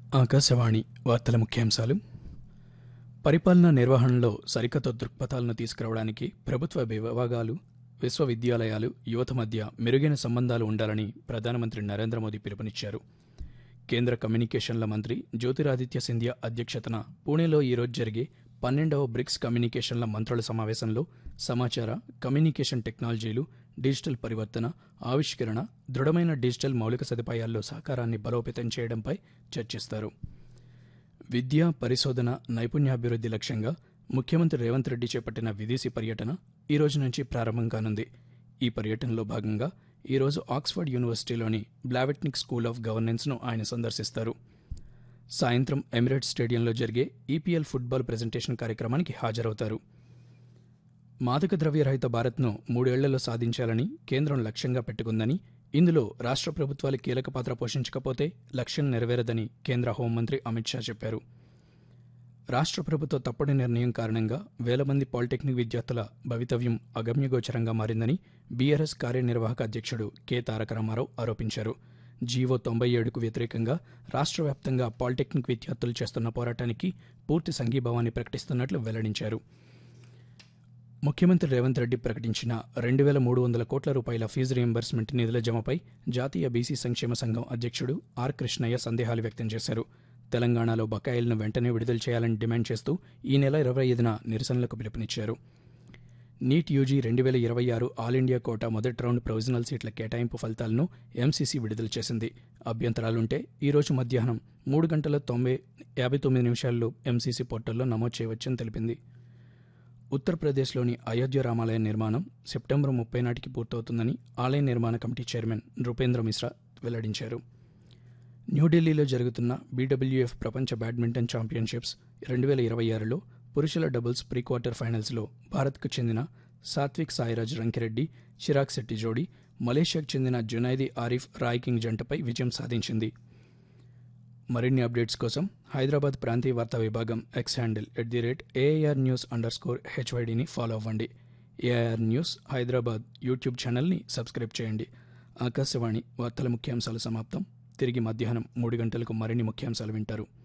ఆకాశవాణి వార్తల ముఖ్యాంశాలు పరిపాలనా నిర్వహణలో సరికొత్త దృక్పథాలను తీసుకురావడానికి ప్రభుత్వ విభాగాలు విశ్వవిద్యాలయాలు యువత మధ్య మెరుగైన సంబంధాలు ఉండాలని ప్రధానమంత్రి నరేంద్ర మోదీ పిలుపునిచ్చారు కేంద్ర కమ్యూనికేషన్ల మంత్రి జ్యోతిరాదిత్య సింధియా అధ్యక్షతన పూణేలో ఈరోజు జరిగే పన్నెండవ బ్రిక్స్ కమ్యూనికేషన్ల మంత్రుల సమావేశంలో సమాచార కమ్యూనికేషన్ టెక్నాలజీలు డిజిటల్ పరివర్తన ఆవిష్కరణ దృఢమైన డిజిటల్ మౌలిక సదుపాయాల్లో సహకారాన్ని బలోపేతం చేయడంపై చర్చిస్తారు విద్య పరిశోధన నైపుణ్యాభివృద్ధి లక్ష్యంగా ముఖ్యమంత్రి రేవంత్ రెడ్డి చేపట్టిన విదేశీ పర్యటన ఈ రోజు నుంచి ప్రారంభం కానుంది ఈ పర్యటనలో భాగంగా ఈరోజు ఆక్స్ఫర్డ్ యూనివర్సిటీలోని బ్లావెట్నిక్ స్కూల్ ఆఫ్ గవర్నెన్స్ను ఆయన సందర్శిస్తారు సాయంత్రం ఎమిరేట్స్ స్టేడియంలో జరిగే ఈపీఎల్ ఫుట్బాల్ ప్రెజెంటేషన్ కార్యక్రమానికి హాజరవుతారు మాదక ద్రవ్యరహిత భారత్ను మూడేళ్లలో సాధించాలని కేంద్రం లక్ష్యంగా పెట్టుకుందని ఇందులో రాష్ట్ర భుత్వాలు కీలక పాత్ర పోషించకపోతే లక్ష్యం నెరవేరదని కేంద్ర హోంమంత్రి అమిత్ షా చెప్పారు రాష్ట్ర ప్రభుత్వ తప్పుడు నిర్ణయం కారణంగా వేల మంది పాలిటెక్నిక్ విద్యార్థుల భవితవ్యం అగమ్యగోచరంగా మారిందని బీఆర్ఎస్ కార్యనిర్వాహక అధ్యక్షుడు కె తారక రామారావు ఆరోపించారు జీవో తొంభై ఏడుకు వ్యతిరేకంగా రాష్ట్ర వ్యాప్తంగా పాలిటెక్నిక్ విద్యార్థులు చేస్తున్న పోరాటానికి పూర్తి సంఘీభావాన్ని ప్రకటిస్తున్నట్లు వెల్లడించారు ముఖ్యమంత్రి రేవంత్ రెడ్డి ప్రకటించిన రెండు వేల మూడు వందల కోట్ల రూపాయల ఫీజు రీయింబర్స్మెంట్ నిధుల జమపై జాతీయ బీసీ సంక్షేమ సంఘం అధ్యక్షుడు ఆర్ కృష్ణయ్య సందేహాలు వ్యక్తం చేశారు తెలంగాణలో బకాయిలను వెంటనే విడుదల చేయాలని డిమాండ్ చేస్తూ ఈ నెల ఇరవై ఐదున నిరసనలకు పిలుపునిచ్చారు నీట్ యూజీ రెండు వేల ఇరవై ఆరు ఆల్ ఇండియా కోటా మొదటి రౌండ్ ప్రొవిజనల్ సీట్ల కేటాయింపు ఫలితాలను ఎంసీసీ విడుదల చేసింది అభ్యంతరాలుంటే ఈ రోజు మధ్యాహ్నం మూడు గంటల తొంభై యాభై తొమ్మిది నిమిషాల్లో ఎంసీసీ పోర్టల్లో నమోదు చేయవచ్చని తెలిపింది ఉత్తరప్రదేశ్లోని అయోధ్య రామాలయ నిర్మాణం సెప్టెంబర్ ముప్పై నాటికి పూర్తవుతుందని ఆలయ నిర్మాణ కమిటీ చైర్మన్ నృపేంద్ర మిశ్రా వెల్లడించారు న్యూఢిల్లీలో జరుగుతున్న బీడబ్ల్యూఎఫ్ ప్రపంచ బ్యాడ్మింటన్ ఛాంపియన్షిప్స్ రెండు వేల ఇరవై ఆరులో పురుషుల డబుల్స్ ప్రీ క్వార్టర్ ఫైనల్స్లో భారత్కు చెందిన సాత్విక్ సాయిరాజ్ రంకిరెడ్డి చిరాగ్ శెట్టి జోడీ మలేషియాకు చెందిన జునైదీ ఆరిఫ్ రాయ్ కింగ్ జంటపై విజయం సాధించింది మరిన్ని అప్డేట్స్ కోసం హైదరాబాద్ ప్రాంతీయ వార్తా విభాగం X handle at the rate AIR news underscore హెచ్వైడిని ఫాలో అవ్వండి ఏఐఆర్ న్యూస్ హైదరాబాద్ యూట్యూబ్ ఛానల్ని సబ్స్క్రైబ్ చేయండి ఆకాశవాణి వార్తల ముఖ్యాంశాలు సమాప్తం తిరిగి మధ్యాహ్నం మూడు గంటలకు మరిన్ని ముఖ్యాంశాలు వింటారు